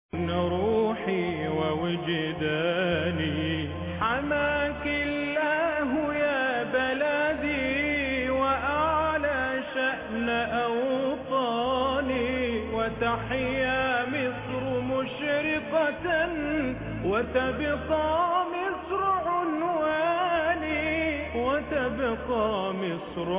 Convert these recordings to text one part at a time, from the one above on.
روحي ووجداني حماك الله يا بلدي وأعلى شأن أوطاني وتحيا مصر مشرقة وتبقى مصر عنواني وتبقى مصر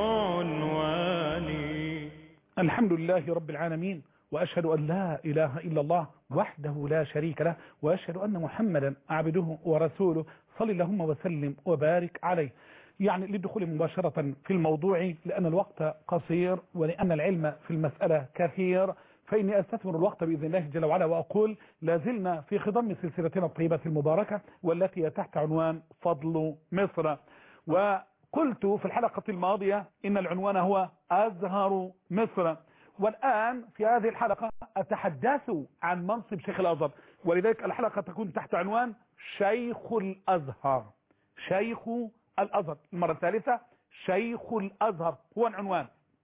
عنواني الحمد لله رب العالمين وأشهد أن لا إله إلا الله وحده لا شريك له وأشهد أن محمدا عبده ورسوله صلى اللهم وسلم وبارك عليه يعني للدخول مباشرة في الموضوع لأن الوقت قصير ولأن العلم في المسألة كثير فإني أستثمر الوقت بإذن الله جل وعلا وأقول لازلنا في خضم سلسلتنا الطيبة المباركة والتي هي تحت عنوان فضل مصر وقلت في الحلقة الماضية إن العنوان هو أزهر مصر والآن في هذه الحلقة أتحدث عن منصب شيخ الأزهر ولذلك الحلقة تكون تحت عنوان شيخ الأزهر شيخ الأزهر المرة الثالثة شيخ الأزهر هو العنوان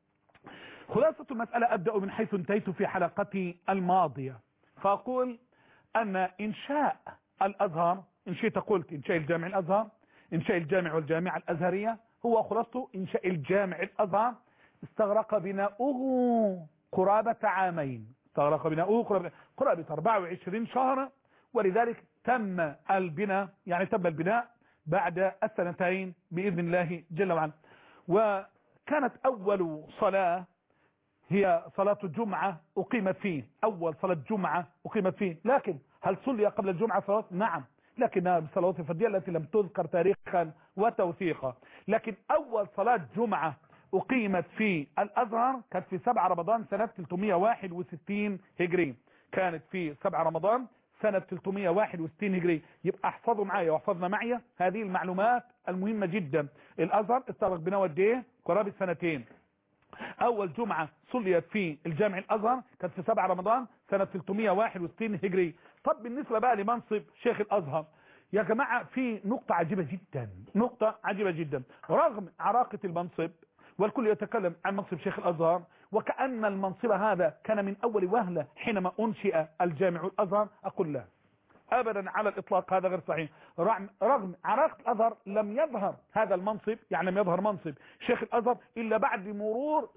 خلاصة المسألة أبدأ من حيث انتهيت في حلقتي الماضية فأقول أن إنشاء الأزهر إن شئت قلت إنشاء الجامع الأزهر إنشاء الجامع والجامعة الأزهرية هو خلاصة إنشاء الجامع الأزهر استغرق بناؤه قرابة عامين استغرق بناؤه قرابة, قرابة 24 شهرا ولذلك تم البناء يعني تم البناء بعد السنتين بإذن الله جل وعلا وكانت أول صلاة هي صلاة الجمعة أقيمت فيه أول صلاة جمعة أقيمت فيه لكن هل صلي قبل الجمعة صلاة نعم لكنها بالصلوات الفردية التي لم تذكر تاريخا وتوثيقا لكن أول صلاة جمعة أقيمت في الأزهر كانت في 7 رمضان سنة 361 هجري كانت في 7 رمضان سنة 361 هجري يبقى احفظوا معايا واحفظنا معي هذه المعلومات المهمة جدا الأزهر استغرق بناء قد ايه قرابة سنتين أول جمعة صليت في الجامع الأزهر كانت في 7 رمضان سنة 361 هجري طب بالنسبة بقى لمنصب شيخ الأزهر يا جماعة في نقطة عجيبة جدا نقطة عجيبة جدا رغم عراقة المنصب والكل يتكلم عن منصب شيخ الأزهر وكأن المنصب هذا كان من أول وهلة حينما أنشئ الجامع الأزهر أقول لا أبدا على الإطلاق هذا غير صحيح رغم عراقة الأزهر لم يظهر هذا المنصب يعني لم يظهر منصب شيخ الأزهر إلا بعد مرور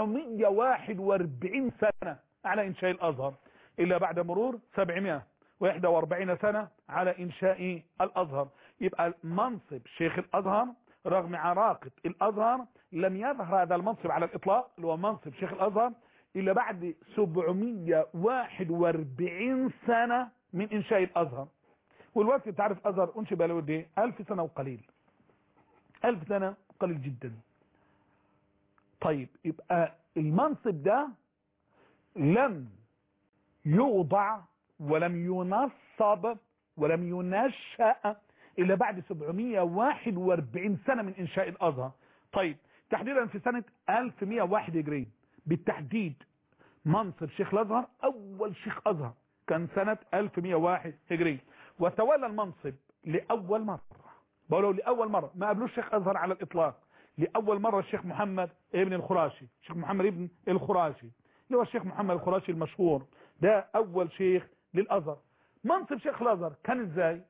741 سنة على إنشاء الأزهر إلا بعد مرور 741 سنة على إنشاء الأزهر يبقى منصب شيخ الأزهر رغم عراقة الأزهر لم يظهر هذا المنصب على الإطلاق اللي هو منصب شيخ الأزهر إلا بعد 741 سنة من إنشاء الأزهر والوقت تعرف أزهر أنشئ بقى له ايه 1000 سنة وقليل 1000 سنة قليل جدا طيب يبقى المنصب ده لم يوضع ولم ينصب ولم ينشأ إلا بعد 741 سنة من إنشاء الأزهر طيب تحديدا في سنة 1101 هجري بالتحديد منصب شيخ الأزهر أول شيخ أزهر كان سنة 1101 هجري وتولى المنصب لأول مرة بقولوا لأول مرة ما قبلوش شيخ أزهر على الإطلاق لأول مرة الشيخ محمد ابن الخراشي الشيخ محمد ابن الخراشي اللي هو الشيخ محمد الخراشي المشهور ده أول شيخ للأزهر منصب شيخ الأزهر كان ازاي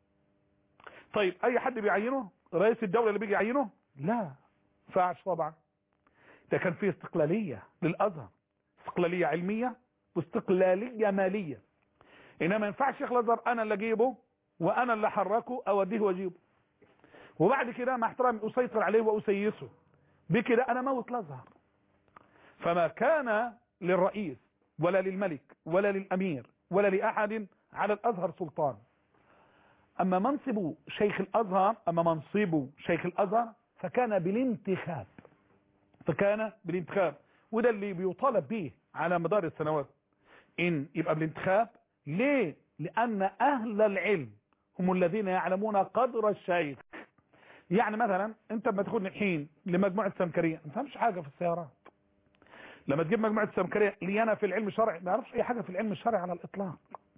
طيب اي حد بيعينه رئيس الدولة اللي بيجي يعينه لا فاعش طبعا ده كان فيه استقلالية للازهر استقلالية علمية واستقلالية مالية انما ما ينفعش شيخ الازهر انا اللي اجيبه وانا اللي احركه اوديه واجيبه وبعد كده مع احترامي اسيطر عليه واسيسه بكده انا موت الازهر فما كان للرئيس ولا للملك ولا للامير ولا لاحد على الازهر سلطان أما منصب شيخ الأزهر أما منصب شيخ الأزهر فكان بالانتخاب فكان بالانتخاب وده اللي بيطالب به على مدار السنوات إن يبقى بالانتخاب ليه لأن أهل العلم هم الذين يعلمون قدر الشيخ يعني مثلا انت لما تاخدني الحين لمجموعة سمكرية ما فهمش حاجة في السيارات لما تجيب مجموعة سمكرية لي أنا في العلم الشرعي ما اعرفش أي حاجة في العلم الشرعي على الإطلاق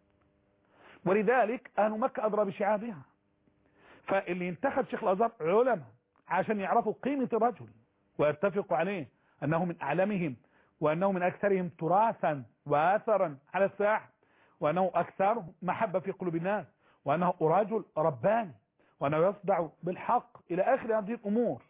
ولذلك أهل مكة أدرى بشعابها فاللي ينتخب شيخ الأزهر علماء عشان يعرفوا قيمة الرجل ويتفقوا عليه أنه من أعلمهم وأنه من أكثرهم تراثا وآثرا على الساحة وأنه أكثر محبة في قلوب الناس وأنه رجل رباني وأنه يصدع بالحق إلى آخر هذه الأمور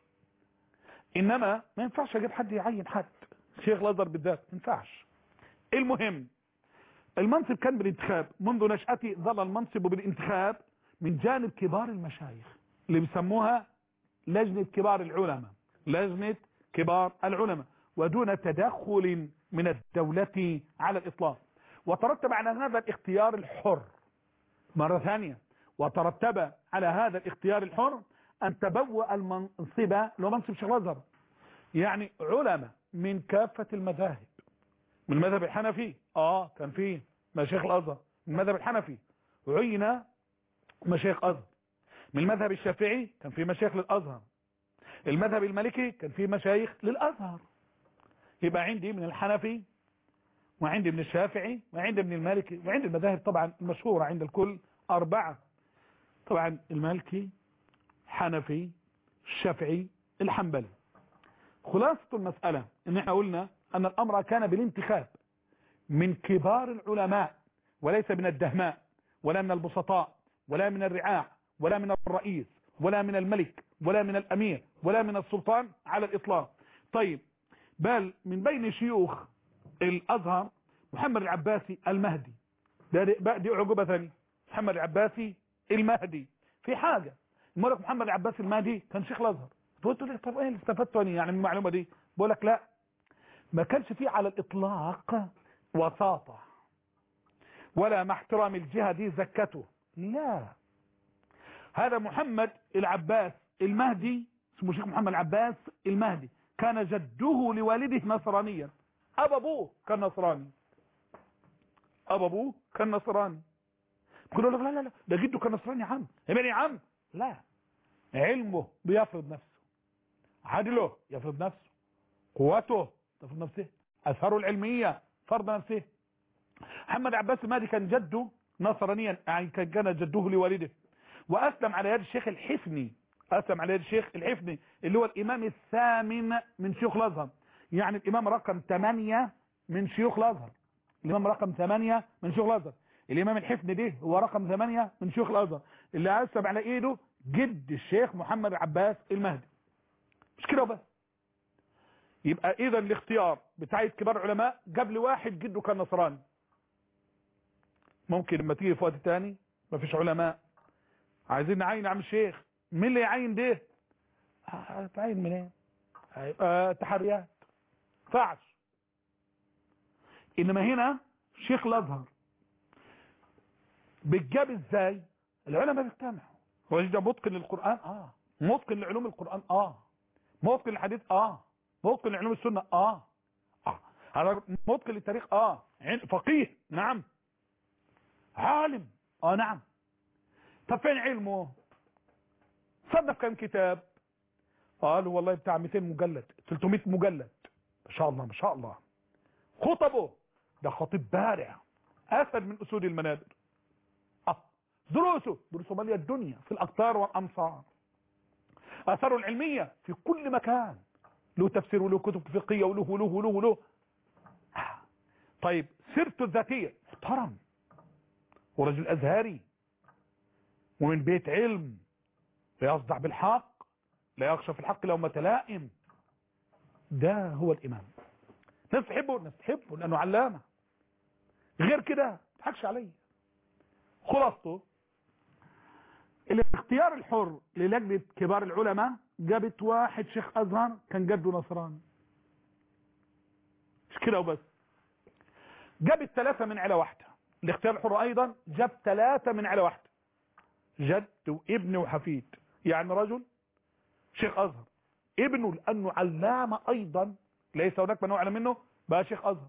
إنما ما ينفعش أجيب حد يعين حد شيخ الأزهر بالذات ما ينفعش المهم المنصب كان بالانتخاب منذ نشأتي ظل المنصب بالانتخاب من جانب كبار المشايخ اللي بيسموها لجنة كبار العلماء لجنة كبار العلماء ودون تدخل من الدولة على الإطلاق وترتب على هذا الاختيار الحر مرة ثانية وترتب على هذا الاختيار الحر أن تبوأ المنصب لو منصب شيخ الأزهر يعني علماء من كافة المذاهب من المذهب الحنفي اه كان فيه مشايخ الازهر من المذهب الحنفي عين مشايخ ازهر من المذهب الشافعي كان فيه مشايخ للازهر المذهب المالكي كان فيه مشايخ للازهر يبقى عندي من الحنفي وعندي من الشافعي وعندي من المالكي وعندي المذاهب طبعا المشهورة عند الكل أربعة طبعا المالكي حنفي الشافعي الحنبلي خلاصة المسألة ان احنا قلنا ان الامر كان بالانتخاب من كبار العلماء وليس من الدهماء ولا من البسطاء ولا من الرعاع ولا من الرئيس ولا من الملك ولا من الامير ولا من السلطان على الاطلاق طيب بل من بين شيوخ الازهر محمد العباسي المهدي ده دي اعجوبة ثانية محمد العباسي المهدي في حاجة الملك محمد العباسي المهدي كان شيخ الازهر قلت له طب ايه اللي استفدته يعني من المعلومة دي بقول لك لا ما كانش فيه على الاطلاق وساطة ولا مع احترام الجهة دي زكته لا هذا محمد العباس المهدي اسمه شيخ محمد العباس المهدي كان جده لوالده نصرانيا اب ابوه كان نصراني اب ابوه كان نصراني يقولوا لك لا لا لا ده جده كان نصراني يا عم يا عم لا علمه بيفرض نفسه عدله يفرض نفسه قوته تفرض نفسه اثاره العلمية فرض نفسه محمد عباس المهدي كان جده نصرانيا يعني كان جده لوالده واسلم على يد الشيخ الحفني اسلم على يد الشيخ الحفني اللي هو الامام الثامن من شيوخ الازهر يعني الامام رقم 8 من شيوخ الازهر الامام رقم 8 من شيوخ الازهر الامام الحفني ده هو رقم 8 من شيوخ الازهر اللي اسلم على ايده جد الشيخ محمد عباس المهدي مش كده بس يبقى اذا الاختيار بتاع كبار العلماء قبل واحد جده كان نصراني ممكن لما تيجي في وقت تاني مفيش علماء عايزين نعين عم الشيخ مين اللي يعين ده آه، تعين منين آه تحريات فعش انما هنا شيخ الازهر بتجاب ازاي العلماء بيجتمعوا هو ده متقن للقران اه متقن لعلوم القران اه متقن للحديث اه متقن لعلوم السنه اه اه هذا متقن للتاريخ اه فقيه نعم عالم اه نعم طب فين علمه صنف كم كتاب قالوا والله بتاع 200 مجلد 300 مجلد ما شاء الله ما شاء الله خطبه ده خطيب بارع اسد من اسود المنابر اه دروسه دروسه ماليه الدنيا في الاقطار والامصار اثاره العلميه في كل مكان له تفسير وله كتب فقهيه وله وله وله وله آه. طيب سيرته الذاتيه محترم ورجل ازهري ومن بيت علم لا يصدع بالحق لا يخشى في الحق لو متلائم ده هو الامام ناس تحبه ناس تحبه لانه علامه غير كده ما تضحكش عليا خلاصته الاختيار الحر للجنة كبار العلماء جابت واحد شيخ ازهر كان جده نصراني مش كده وبس جابت ثلاثة من عيلة واحدة الاختيار الحر ايضا جاب ثلاثة من عيلة واحدة جد وابن وحفيد يعني رجل شيخ ازهر ابنه لانه علامة ايضا ليس هناك من اعلم منه بقى شيخ ازهر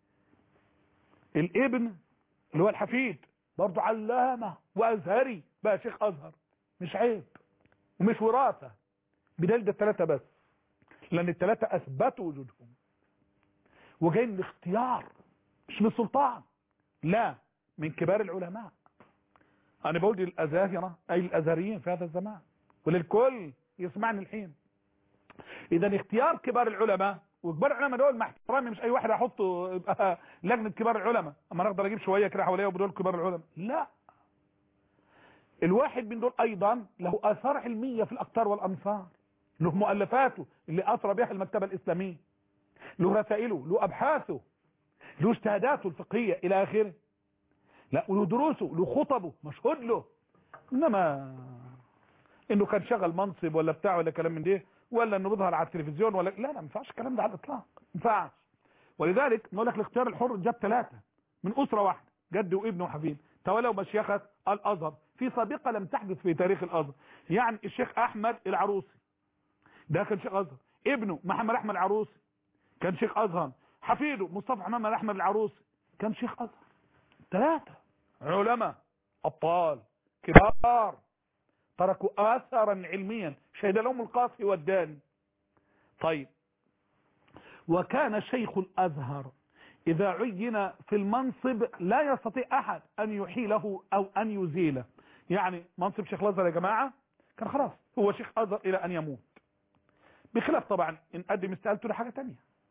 الابن اللي هو الحفيد برضه علامة وازهري بقى شيخ ازهر مش عيب ومش وراثة بدل ده الثلاثة بس لان الثلاثة اثبتوا وجودهم وجايين الاختيار مش من السلطان لا من كبار العلماء انا بقول للازاهرة اي الازهريين في هذا الزمان وللكل يسمعني الحين اذا اختيار كبار العلماء وكبار العلماء دول مع احترامي مش اي واحد احطه يبقى لجنه كبار العلماء اما انا اقدر اجيب شويه كده حواليا ودول كبار العلماء لا الواحد من دول ايضا له اثار علميه في الاقطار والامصار له مؤلفاته اللي اثر بها المكتبه الاسلاميه له رسائله له ابحاثه له اجتهاداته الفقهيه الى اخره لا وله دروسه له خطبه مشهود له انما انه كان شغل منصب ولا بتاع ولا كلام من ده ولا انه بيظهر على التلفزيون ولا لا لا ما ينفعش الكلام ده على الاطلاق ما ينفعش ولذلك نقول لك الاختيار الحر جاب ثلاثه من اسره واحده جد وابن وحفيد تولوا مشيخه الازهر في سابقه لم تحدث في تاريخ الازهر يعني الشيخ احمد العروسي ده كان شيخ ازهر ابنه محمد احمد العروسي كان شيخ ازهر حفيده مصطفى محمد احمد العروسي كان شيخ ازهر ثلاثه علماء ابطال كبار تركوا اثرا علميا شهد لهم القاصي والداني طيب وكان شيخ الازهر اذا عين في المنصب لا يستطيع احد ان يحيله او ان يزيله يعني منصب شيخ الازهر يا جماعه كان خلاص هو شيخ ازهر الى ان يموت بخلاف طبعا ان قدم استقالته لحاجه تانية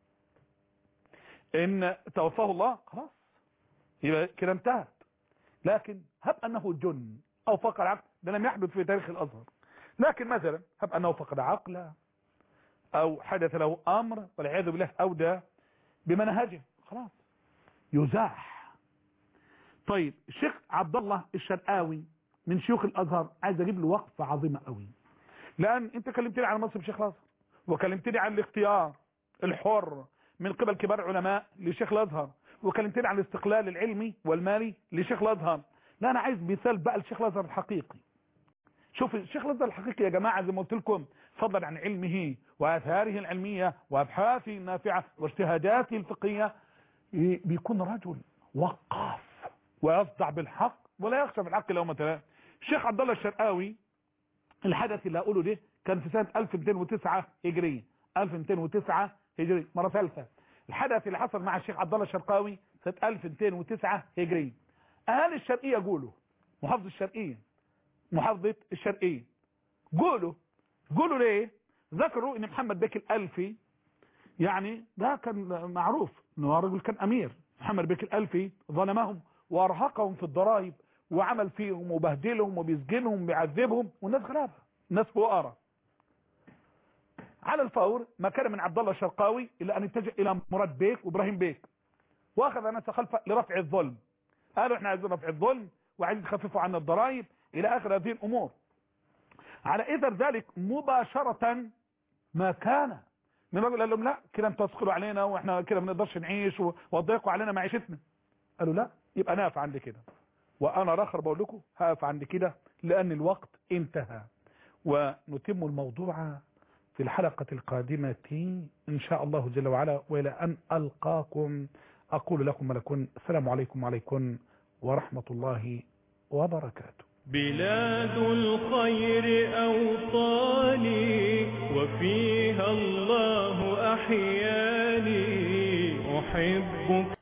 ان توفاه الله خلاص يبقى كده انتهت لكن هب انه جن او فقد عقل ده لم يحدث في تاريخ الازهر لكن مثلا هب انه فقد عقله او حدث له امر والعياذ بالله اودى بمنهجه خلاص يزاح طيب الشيخ عبد الله الشرقاوي من شيوخ الازهر عايز اجيب له وقفه عظيمه قوي لان انت كلمتني عن منصب شيخ الازهر وكلمتني عن الاختيار الحر من قبل كبار علماء لشيخ الازهر وكلمتني عن الاستقلال العلمي والمالي لشيخ الازهر لا انا عايز مثال بقى لشيخ الازهر الحقيقي شوف الشيخ الازهر الحقيقي يا جماعه زي ما قلت لكم فضلا عن علمه واثاره العلميه وابحاثه النافعه واجتهاداته الفقهيه بيكون رجل وقاف ويصدع بالحق ولا يخشى في الحق لومة لائم الشيخ عبد الله الشرقاوي الحدث اللي هقوله ده كان في سنه 1209 هجريه 1209 هجريه مره ثالثه الحدث اللي حصل مع الشيخ عبد الله الشرقاوي سنه 1209 هجريه اهالي الشرقيه يقولوا محافظه الشرقيه محافظه الشرقيه قولوا قولوا ليه ذكروا ان محمد بك الالفي يعني ده كان معروف انه رجل كان امير محمد بك الالفي ظلمهم وارهقهم في الضرائب وعمل فيهم وبهدلهم وبيسجنهم وبيعذبهم والناس غلابه الناس فقراء على الفور ما كان من عبد الله الشرقاوي الا ان اتجه الى مراد بيك وابراهيم بيك واخذ ناس خلفه لرفع الظلم قالوا احنا عايزين رفع الظلم وعايزين تخففوا عنا الضرائب الى اخر هذه الامور على اثر ذلك مباشره ما كان من الراجل قال لهم لا كده انتوا تثقلوا علينا واحنا كده ما نقدرش نعيش وتضيقوا علينا معيشتنا قالوا لا يبقى نقف عند كده وانا راخر بقول لكم هقف عند كده لان الوقت انتهى ونتم الموضوع في الحلقة القادمة إن شاء الله جل وعلا وإلى أن ألقاكم أقول لكم ولكم السلام عليكم وعليكم ورحمة الله وبركاته بلاد الخير أوطاني وفيها الله أحياني أحبك